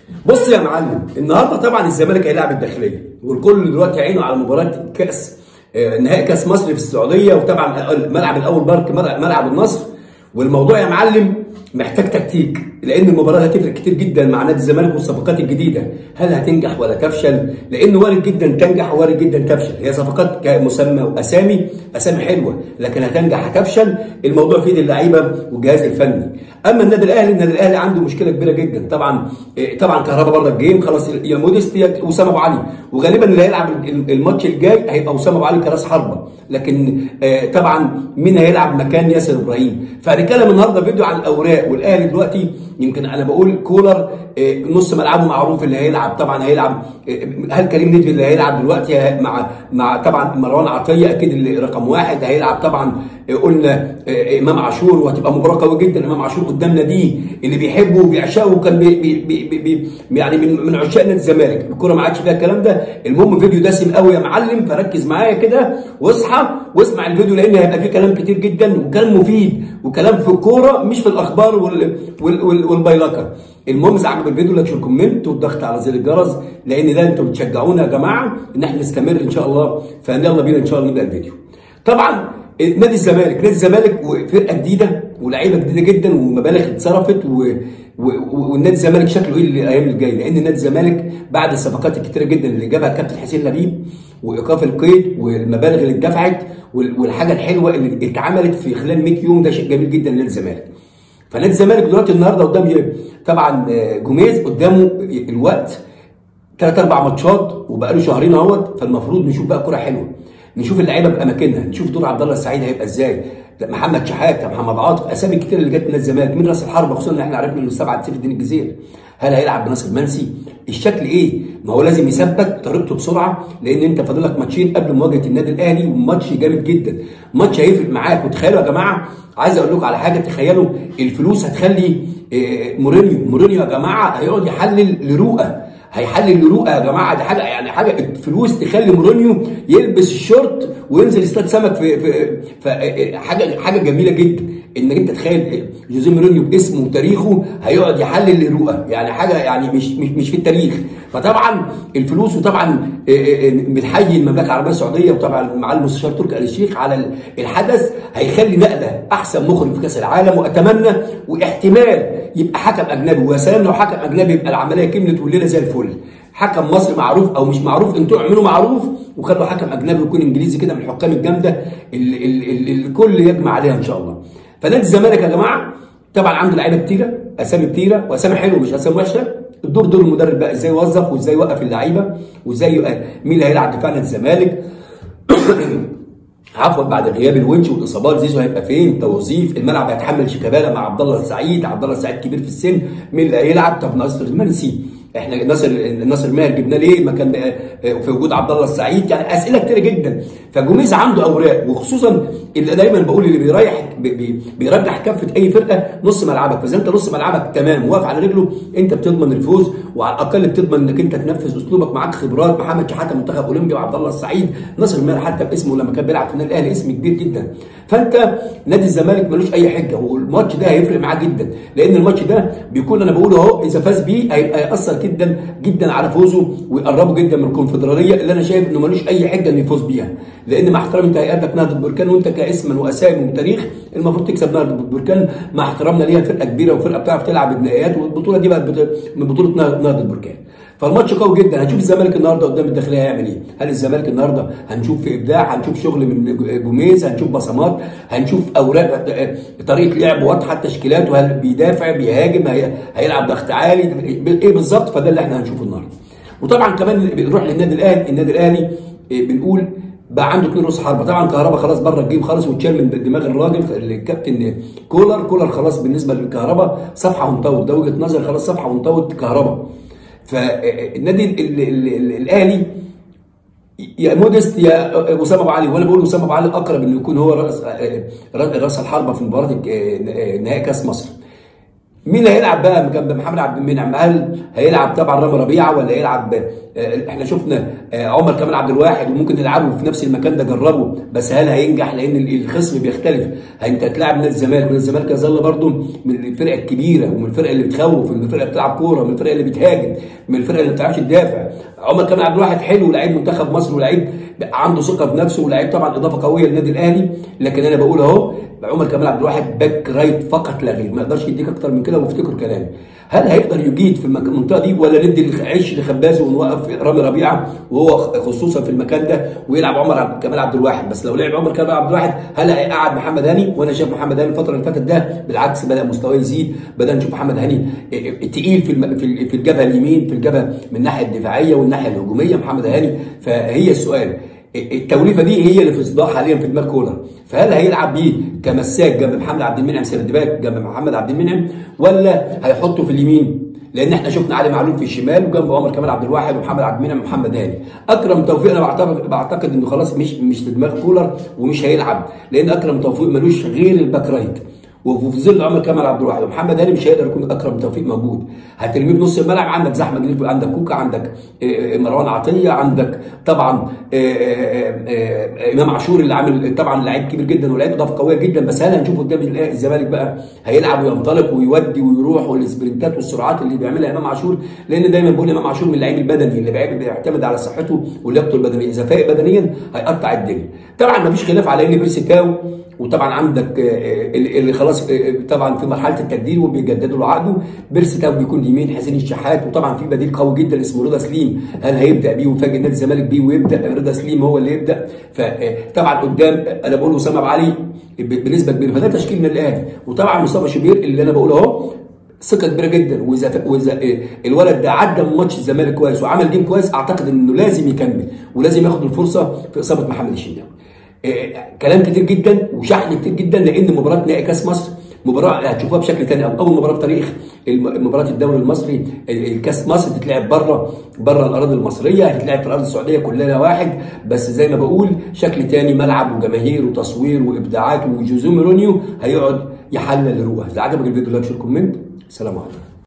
بص يا معلم النهارده طبعا الزمالك هيلاعب الداخليه والكل دلوقتي عينه على مباراه كاس آه، نهائي كاس مصر في السعوديه وطبعا الملعب الاول بارك ملعب النصر والموضوع يا معلم محتاج تكتيك لان المباراه هتفرق كتير جدا مع نادي الزمالك والصفقات الجديده هل هتنجح ولا تفشل لان وارد جدا تنجح ووارد جدا تفشل هي صفقات كمسمى واسامي اسامي حلوه لكن هتنجح هتفشل الموضوع في ايد اللعيبه والجهاز الفني اما النادي الاهلي النادي الاهلي عنده مشكله كبيره جدا طبعا إيه، طبعا كهربا بره الجيم خلاص يا موديست يا اسامه ابو علي وغالبا اللي هيلعب الماتش الجاي هيبقى اسامه ابو علي كراس حربه لكن آه، طبعا مين هيلعب مكان ياسر ابراهيم فهنتكلم النهارده فيديو عن الاوراق والاهلي دلوقتي يمكن انا بقول كولر آه، نص ملعبه معروف اللي هيلعب طبعا هيلعب آه، هل كريم ندفي اللي هيلعب دلوقتي مع مع طبعا مروان عطيه اكيد اللي رقم واحد هيلعب طبعا آه، قلنا آه، امام عاشور وهتبقى مباراه قويه جدا امام عاشور قدامنا دي اللي بيحبه وبيعشقه وكان بي بي بي بي يعني من من عشاق نادي الزمالك الكوره ما عادش فيها الكلام ده المهم فيديو دسم قوي يا معلم فركز معايا كده واصحى واسمع الفيديو لان هيبقى فيه كلام كتير جدا وكلام مفيد وكلام في الكوره مش في الاخبار وال وال وال والبايلكر المهم اذا عجب الفيديو لايك شير كومنت والضغط على زر الجرس لان ده انتوا بتشجعونا يا جماعه ان احنا نستمر ان شاء الله فيلا بينا ان شاء الله نبدا الفيديو طبعا نادي الزمالك نادي الزمالك فرقه جديده ولاعيبه جديده جدا ومبالغ اتصرفت و... و... والنادي الزمالك شكله ايه الايام الجايه لان نادي الزمالك بعد الصفقات الكتيره جدا اللي جابها الكابتن حسين لبيب وايقاف القيد والمبالغ اللي اتدفعت وال... والحاجه الحلوه اللي اتعملت في خلال 100 يوم ده شيء جميل جدا لنادي الزمالك فنادي الزمالك دلوقتي النهارده قدام طبعا جوميز قدامه الوقت ثلاث اربع ماتشات وبقى له شهرين اهوت فالمفروض نشوف بقى كوره حلوه نشوف اللعيبه باماكنها نشوف دور عبد الله السعيد هيبقى ازاي محمد شحاته محمد عاطف اسامي كتير اللي جت من الزمالك من راس الحربه خصوصا ان احنا عرفنا انه سبعه سيف الدين الجزيري هل هيلعب بناصر منسي الشكل ايه ما هو لازم يثبت طريقته بسرعه لان انت فاضل لك ماتشين قبل مواجهه النادي الاهلي وماتش جامد جدا ماتش هيفرق معاك وتخيلوا يا جماعه عايز اقول لكم على حاجه تخيلوا الفلوس هتخلي مورينيو مورينيو يا جماعه هيقعد يحلل لرؤى هيحلل لرؤى يا جماعه دي حاجه يعني حاجه الفلوس تخلي مورينيو يلبس الشورت وينزل يصطاد سمك في, في, في حاجه حاجه جميله جدا انك انت تخيل جوزيه مورينيو باسمه وتاريخه هيقعد يحلل لرؤى يعني حاجه يعني مش مش, مش في التاريخ فطبعا الفلوس وطبعا بنحيي المملكه العربيه السعوديه وطبعا مع المستشار تركي آل الشيخ على الحدث هيخلي نقله احسن مخرج في كاس العالم واتمنى واحتمال يبقى حكم اجنبي ويا سلام لو حكم اجنبي يبقى العمليه كملت والليله زي الفل حكم مصري معروف او مش معروف انتوا اعملوا معروف وخلوا حكم اجنبي يكون انجليزي كده من الحكام الجامده اللي, اللي الكل يجمع عليها ان شاء الله فنادي الزمالك يا جماعه طبعا عنده لعيبه كتيره اسامي كتيره واسامي حلوه مش اسامي وحشه الدور دور المدرب بقى ازاي يوظف وازاي يوقف اللعيبه وازاي مين اللي هيلعب دفاع نادي الزمالك عفوا بعد غياب الونش والاصابات زيزو هيبقى فين توظيف الملعب هيتحمل شيكابالا مع عبد الله السعيد عبد الله السعيد كبير في السن مين اللي هيلعب طب ناصر المنسي احنا ناصر ناصر ماهر جبناه ليه ما كان في وجود عبد الله السعيد يعني اسئله كتير جدا فجوميز عنده اوراق وخصوصا اللي دايما بقول اللي بيريح بي بيرجح كفه اي فرقه نص ملعبك فاذا انت نص ملعبك تمام واقف على رجله انت بتضمن الفوز وعلى الاقل بتضمن انك انت تنفذ اسلوبك معاك خبرات محمد شحاته منتخب اولمبي وعبد الله السعيد ناصر ماهر حتى باسمه لما كان بيلعب في النادي الاهلي اسم كبير جدا فانت نادي الزمالك ملوش اي حجه والماتش ده هيفرق معاه جدا لان الماتش ده بيكون انا بقول اهو اذا فاز بيه هيأثر جدا جدا على فوزه ويقربه جدا من الكونفدراليه اللي انا شايف انه ملوش اي حجه انه يفوز بيها لان مع احترامي انت هيقابلك نهضه بركان وانت كاسما واسامي وتاريخ المفروض تكسب نهضه بركان مع احترامنا ليها فرقه كبيره وفرقه بتعرف تلعب النهائيات والبطوله دي بقت من بطوله نهضه بركان فالماتش قوي جدا هنشوف الزمالك النهارده قدام الداخليه هيعمل ايه هل الزمالك النهارده هنشوف في ابداع هنشوف شغل من جوميز هنشوف بصمات هنشوف اوراق طريقه لعب واضحه تشكيلاته هل بيدافع بيهاجم هيلعب ضغط عالي ايه بالظبط فده اللي احنا هنشوفه النهارده وطبعا كمان بنروح للنادي الاهلي النادي الاهلي بنقول بقى عنده اثنين رؤوس حربه طبعا كهربا خلاص بره الجيم خالص واتشال من دماغ الراجل الكابتن كولر كولر خلاص بالنسبه للكهربا صفحه ومطوط ده وجهه نظري خلاص صفحه ومطوط كهربا فالنادي الاهلي يا مودست يا اسامه ابو علي وانا بقول اسامه ابو علي اقرب انه يكون هو راس راس الحربه في مباراه نهائي كاس مصر مين اللي هيلعب بقى جنب محمد عبد المنعم هل هيلعب طبعا رامي ربيعه ولا هيلعب آه، احنا شفنا آه، عمر كمال عبد الواحد وممكن نلعبه في نفس المكان ده جربه بس هل هينجح لان ال- الخصم بيختلف انت هتلاعب نادي الزمالك ونادي الزمالك يظل برضه من الفرق الكبيره ومن الفرق اللي بتخوف ومن الفرق اللي بتلعب كوره ومن الفرق اللي بتهاجم من الفرق اللي ما بتعرفش تدافع عمر كمال عبد الواحد حلو لعيب منتخب مصر ولعيب عنده ثقه بنفسه ولعيب طبعا اضافه قويه للنادي الاهلي لكن انا بقول اهو عمر كمال عبد الواحد باك رايت فقط لا غير ما يقدرش يديك اكتر من كده وافتكر كلامي هل هيقدر يجيد في المك- المنطقه دي ولا ندي عيش لخبازه ونوقف رامي ربيعه وهو خصوصا في المكان ده ويلعب عمر عبد كمال عبد الواحد بس لو لعب عمر كمال عبد الواحد هل هيقعد محمد هاني وانا شايف محمد هاني الفتره اللي فاتت ده بالعكس بدا مستواه يزيد بدا نشوف محمد هاني تقيل في الم- في ال- في الجبهه اليمين في الجبهه من الناحيه الدفاعيه والناحيه الهجوميه محمد هاني فهي السؤال التوليفه دي هي اللي في صداع حاليا في دماغ كولر فهل هيلعب بيه كمساك جنب محمد عبد المنعم سيرد باك جنب محمد عبد المنعم ولا هيحطه في اليمين لان احنا شفنا علي معلول في الشمال وجنبه عمر كمال عبد الواحد ومحمد عبد المنعم ومحمد هاني اكرم توفيق انا بعتقد بعتقد انه خلاص مش مش في دماغ كولر ومش هيلعب لان اكرم توفيق ملوش غير الباك رايت وفي ظل عمر كمال عبد الواحد ومحمد هاني مش هيقدر يكون اكرم توفيق موجود هترميه في نص الملعب عندك زحمه جديد عندك كوكا عندك آه، آه، مروان عطيه عندك طبعا آه، آه، آه، امام عاشور اللي عامل طبعا لعيب كبير جدا ولاعيب اضافه قويه جدا بس هل هنشوف قدام الزمالك بقى هيلعب وينطلق ويودي ويروح والسبرنتات والسرعات اللي بيعملها امام عاشور لان دايما بقول امام عاشور من اللعيب البدني اللي بيعتمد- بيعتمد على صحته ولياقته البدنيه اذا فايق بدنيا هيقطع الدنيا طبعا مفيش خلاف على ان بيرسي تاو وطبعا عندك آه، اللي اللي خلاص آه، طبعا في مرحله التجديد وبيجددوا له عقده بيرسي تاو بيكون يمين حسين الشحات وطبعا في بديل قوي جدا اسمه رضا سليم هل هيبدا بيه ويفاجئ نادي الزمالك بيه ويبدا رضا سليم هو اللي يبدا فطبعا قدام انا بقول اسامه ابو علي ب- بنسبه كبيره فده تشكيل النادي الاهلي وطبعا مصطفى شوبير اللي انا بقوله اهو ثقه كبيره جدا واذا واذا إيه، الولد ده عدى من ماتش الزمالك كويس وعمل جيم كويس اعتقد انه لازم يكمل ولازم ياخد الفرصه في اصابه محمد الشناوي إيه، كلام كتير جدا وشحن كتير جدا لان مباراه نهائي كاس مصر مباراه هتشوفوها بشكل تاني او اول مباراه في تاريخ الم- مباراه الدوري المصري ال- الكاس مصر تتلعب بره بره الاراضي المصريه هتتلعب في الارض السعوديه كلنا واحد بس زي ما بقول شكل تاني ملعب وجماهير وتصوير وابداعات وجوزيه مورينيو هيقعد يحلل الروح اذا عجبك الفيديو لايك شير كومنت السلام عليكم